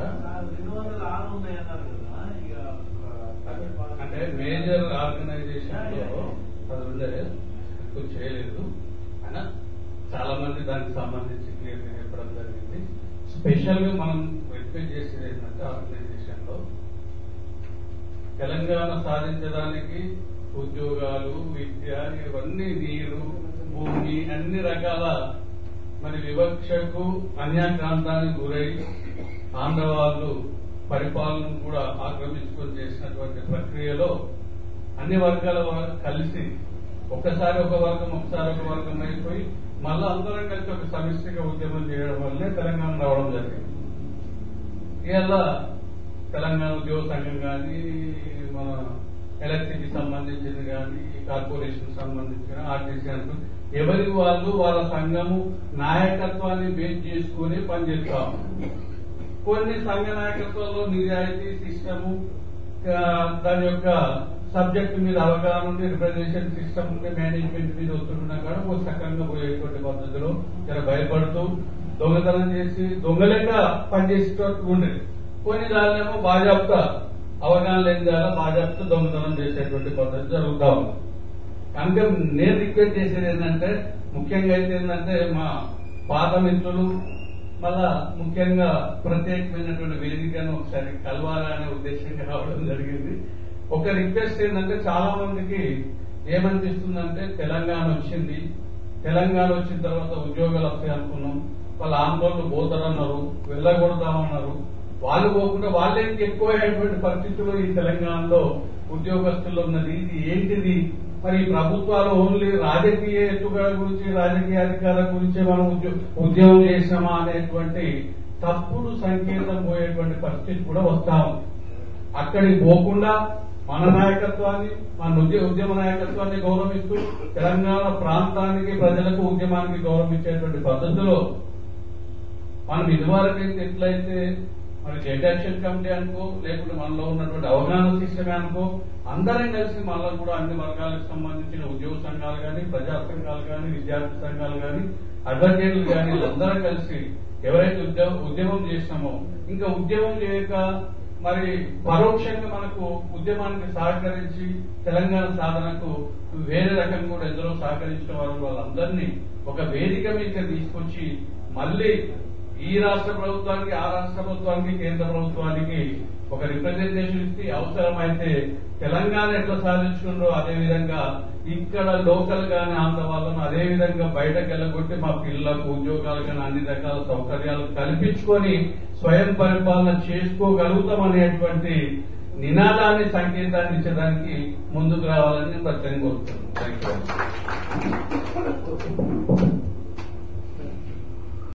రెండు వందల ఆరు ఉన్నాయి అన్నారు కదా ఇక అంటే మేజర్ ఆర్గనైజేషన్ లో అది ఉండే ఎక్కువ చేయలేదు అయినా చాలా మంది దానికి సంబంధించి క్లియర్ గా చెప్పడం జరిగింది స్పెషల్ గా మనం రిక్వెస్ట్ చేసేది ఏంటంటే ఆర్గనైజేషన్ లో తెలంగాణ సాధించడానికి ఉద్యోగాలు విద్య ఇవన్నీ నీరు భూమి అన్ని రకాల మరి వివక్షకు అన్యాక్రాంతానికి గురై ఆంధ్ర వాళ్ళు పరిపాలన కూడా ఆక్రమించుకొని చేసినటువంటి ప్రక్రియలో అన్ని వర్గాల వారు కలిసి ఒకసారి ఒక వర్గం ఒకసారి ఒక వర్గం అయిపోయి మళ్ళా అందరం కలిసి ఒక సమిష్టిగా ఉద్యమం చేయడం వల్లే తెలంగాణ రావడం జరిగింది ఇవాళ తెలంగాణ ఉద్యోగ సంఘం కానీ మన ఎలక్ట్రిసిటీ సంబంధించింది కానీ కార్పొరేషన్ సంబంధించిన ఆర్టీసీ అంటూ ఎవరి వాళ్ళు వాళ్ళ సంఘము నాయకత్వాన్ని బేస్ చేసుకుని పనిచేస్తాం కొన్ని సంఘ నాయకత్వంలో నిజాయితీ సిస్టము ఆ, దాని యొక్క సబ్జెక్ట్ మీద అవగాహన ఉండి రిప్రజెంటేషన్ సిస్టమ్ ఉండి మేనేజ్మెంట్ మీద వస్తున్నా కూడా ఒక సక్రంగా పోయేటువంటి పద్ధతిలో ఇలా భయపడుతూ దొంగతనం చేసి దొంగలేక పనిచేసేటట్టు ఉండేది కొన్ని దానిలేమో బాజాప్తా అవగాహన లేని దాని బాజాప్తా దొంగతనం చేసేటువంటి పద్ధతి జరుగుతా ఉంది కనుక నేను రిక్వెస్ట్ చేసేది ఏంటంటే ముఖ్యంగా అయితే ఏంటంటే మా పాత మిత్రులు మళ్ళా ముఖ్యంగా ప్రత్యేకమైనటువంటి వేదికను ఒకసారి కలవాలనే ఉద్దేశంగా రావడం జరిగింది ఒక రిక్వెస్ట్ ఏంటంటే చాలా మందికి ఏమనిపిస్తుందంటే తెలంగాణ వచ్చింది తెలంగాణ వచ్చిన తర్వాత ఉద్యోగాలు వస్తాయి అనుకున్నాం వాళ్ళ ఆందోళనలు పోతారన్నారు వెళ్ళగొడతామన్నారు వాళ్ళు పోకుండా వాళ్ళే ఎక్కువైనటువంటి పరిస్థితులు ఈ తెలంగాణలో ఉద్యోగస్తులు ఉన్నది ఇది ఏంటిది మరి ఈ ప్రభుత్వాలు ఓన్లీ రాజకీయ ఎత్తుగడ గురించి రాజకీయ అధికారుల గురించి మనం ఉద్యో- ఉద్యోగం చేసినామా అనేటువంటి తప్పుడు సంకేతం పోయేటువంటి పరిస్థితి కూడా వస్తా ఉంది అక్కడికి పోకుండా మన నాయకత్వాన్ని మన ఉద్య- ఉద్యమ నాయకత్వాన్ని గౌరవిస్తూ తెలంగాణ ప్రాంతానికి ప్రజలకు ఉద్యమానికి గౌరవించేటువంటి పద్ధతిలో మనం ఇదివరకైతే ఎట్లయితే మరి జెడ్ యాక్షన్ కమిటీ అనుకో లేకుంటే మనలో ఉన్నటువంటి అవగాహన సిస్టమే అనుకో అందరం కలిసి మళ్ళా కూడా అన్ని వర్గాలకు సంబంధించిన ఉద్యోగ సంఘాలు కానీ ప్రజా సంఘాలు కానీ విద్యార్థి సంఘాలు కానీ అడ్వకేట్లు కానీ వీళ్ళందరం కలిసి ఎవరైతే ఉద్యమం ఉద్యమం చేసినామో ఇంకా ఉద్యమం చేయక మరి పరోక్షంగా మనకు ఉద్యమానికి సహకరించి తెలంగాణ సాధనకు వేరే రకంగా కూడా ఎందరో సహకరించిన వారు వాళ్ళందరినీ ఒక వేదిక మీద తీసుకొచ్చి మళ్ళీ ఈ రాష్ట్ర ప్రభుత్వానికి ఆ రాష్ట్ర ప్రభుత్వానికి కేంద్ర ప్రభుత్వానికి ఒక రిప్రజెంటేషన్ ఇస్తే అవసరమైతే తెలంగాణ ఎట్లా సాధించుకున్నారో అదే విధంగా ఇక్కడ లోకల్ గాని ఆంధ్ర వాళ్ళను అదే విధంగా బయటకు వెళ్ళగొట్టి మా పిల్లలకు ఉద్యోగాలు కానీ అన్ని రకాల సౌకర్యాలు కల్పించుకొని స్వయం పరిపాలన చేసుకోగలుగుతాం అనేటువంటి నినాదాన్ని సంకేతాన్ని ఇచ్చడానికి ముందుకు రావాలని నేను ప్రత్యేకంగా కోరుతున్నాను థ్యాంక్ యూ